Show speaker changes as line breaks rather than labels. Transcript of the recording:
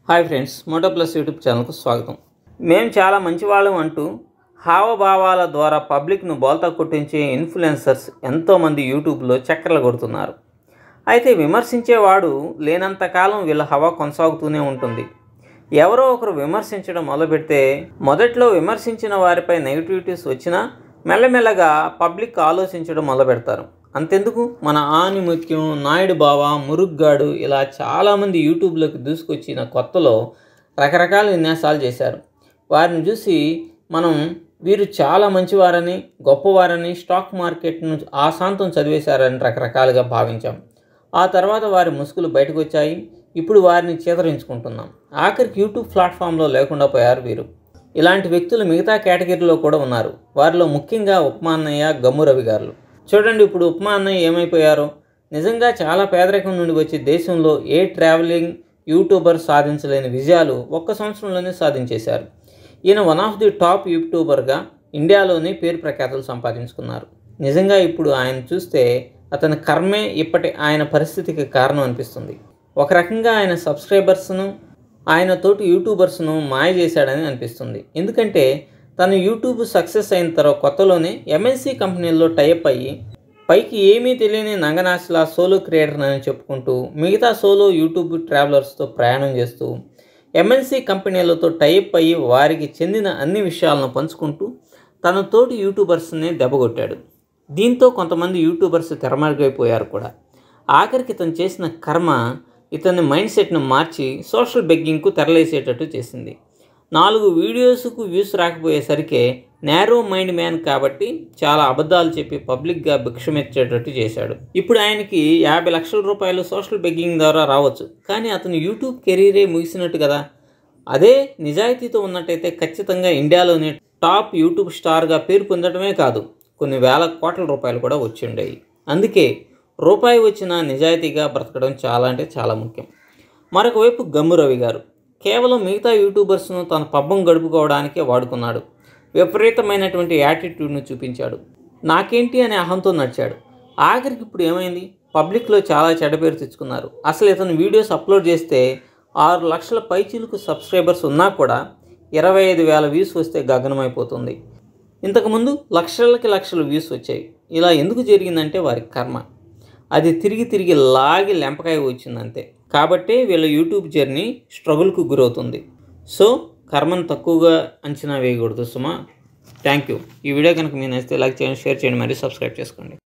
hi friends moto plus YouTube ఛానల్కు స్వాగతం మేము చాలా మంచివాళ్ళం అంటూ హావభావాల ద్వారా పబ్లిక్ను బోల్తా కొట్టించే ఇన్ఫ్లుయెన్సర్స్ ఎంతోమంది యూట్యూబ్లో చక్కర్లు కొడుతున్నారు అయితే విమర్శించేవాడు లేనంతకాలం వీళ్ళ హవా కొనసాగుతూనే ఉంటుంది ఎవరో ఒకరు విమర్శించడం మొదలుపెడితే మొదట్లో విమర్శించిన వారిపై నెగిటివిటీస్ వచ్చినా మెల్లమెల్లగా పబ్లిక్ ఆలోచించడం మొదలుపెడతారు అంతెందుకు మన ఆనిముత్యం నాయుడు బావ మురుగ్గాడు ఇలా చాలామంది యూట్యూబ్లోకి దూసుకొచ్చిన కొత్తలో రకరకాల విన్యాసాలు చేశారు వారిని చూసి మనం వీరు చాలా మంచివారని గొప్పవారని స్టాక్ మార్కెట్ను ఆశాంతం చదివేశారని రకరకాలుగా భావించాం ఆ తర్వాత వారి ముసుగులు బయటకు వచ్చాయి ఇప్పుడు వారిని చేతరించుకుంటున్నాం ఆఖరికి యూట్యూబ్ ప్లాట్ఫామ్లో లేకుండా పోయారు వీరు ఇలాంటి వ్యక్తులు మిగతా కేటగిరీలో కూడా ఉన్నారు వారిలో ముఖ్యంగా ఉప్మా అన్నయ్య గమ్ము రవి గారు చూడండి ఇప్పుడు ఉప్మా అన్నయ్య ఏమైపోయారో నిజంగా చాలా పేదరికం నుండి వచ్చి దేశంలో ఏ ట్రావెలింగ్ యూట్యూబర్ సాధించలేని విజయాలు ఒక్క సంవత్సరంలోనే సాధించేశారు ఈయన వన్ ఆఫ్ ది టాప్ యూట్యూబర్గా ఇండియాలోనే పేరు ప్రఖ్యాతులు సంపాదించుకున్నారు నిజంగా ఇప్పుడు ఆయన చూస్తే అతని కర్మే ఇప్పటి ఆయన పరిస్థితికి కారణం అనిపిస్తుంది ఒక రకంగా ఆయన సబ్స్క్రైబర్స్ను ఆయన తోటి యూట్యూబర్స్ను మాయ చేశాడని అనిపిస్తుంది ఎందుకంటే తను యూట్యూబ్ సక్సెస్ అయిన తర్వాత కొత్తలోనే ఎంఎన్సీ కంపెనీల్లో టైప్ అయ్యి పైకి ఏమీ తెలియని నంగనాశలా సోలో క్రియేటర్ అని చెప్పుకుంటూ మిగతా సోలో యూట్యూబ్ ట్రావెలర్స్తో ప్రయాణం చేస్తూ ఎంఎన్సీ కంపెనీలతో టైప్ అయ్యి వారికి చెందిన అన్ని విషయాలను పంచుకుంటూ తన తోటి యూట్యూబర్స్ని దెబ్బగొట్టాడు దీంతో కొంతమంది యూట్యూబర్స్ తెరమరుగైపోయారు కూడా ఆఖరికి ఇతను చేసిన కర్మ ఇతని మైండ్ సెట్ను మార్చి సోషల్ బెగ్గింగ్కు తెరలేసేటట్టు చేసింది నాలుగు వీడియోస్కు వ్యూస్ రాకపోయేసరికి నేరో మైండ్ మ్యాన్ కాబట్టి చాలా అబద్ధాలు చెప్పి పబ్లిక్గా భిక్షమెచ్చేటట్టు చేశాడు ఇప్పుడు ఆయనకి యాభై లక్షల రూపాయలు సోషల్ బెగ్గింగ్ ద్వారా రావచ్చు కానీ అతను యూట్యూబ్ కెరీరే ముగిసినట్టు కదా అదే నిజాయితీతో ఉన్నట్టయితే ఖచ్చితంగా ఇండియాలోనే టాప్ యూట్యూబ్ స్టార్గా పేరు పొందడమే కాదు కొన్ని వేల కోట్ల రూపాయలు కూడా వచ్చి ఉండేవి అందుకే రూపాయి వచ్చిన నిజాయితీగా బ్రతకడం చాలా అంటే చాలా ముఖ్యం మరొక వైపు గమ్ము రవి గారు కేవలం మిగతా యూట్యూబర్స్ను తన పబ్బం గడుపుకోవడానికే వాడుకున్నాడు విపరీతమైనటువంటి యాటిట్యూడ్ను చూపించాడు నాకేంటి అనే అహంతో నడిచాడు ఆఖరికి ఇప్పుడు ఏమైంది పబ్లిక్లో చాలా చెడ్డ పేరు తెచ్చుకున్నారు అసలు ఇతను వీడియోస్ అప్లోడ్ చేస్తే ఆరు లక్షల పైచీలకు సబ్స్క్రైబర్స్ ఉన్నా కూడా ఇరవై ఐదు వేల వ్యూస్ వస్తే గగనమైపోతుంది ఇంతకుముందు లక్షలకి లక్షల వ్యూస్ వచ్చాయి ఇలా ఎందుకు జరిగిందంటే వారి కర్మ అది తిరిగి తిరిగి లాగి లెంపకాయ వచ్చిందంతే కాబట్టే వీళ్ళ యూట్యూబ్ జర్నీ స్ట్రగుల్కు గురవుతుంది సో కర్మను తక్కువగా అంచనా వేయకూడదు సుమా థ్యాంక్ యూ ఈ వీడియో కనుక మీరు నచ్చితే లైక్ చేయండి షేర్ చేయండి మరియు సబ్స్క్రైబ్ చేసుకోండి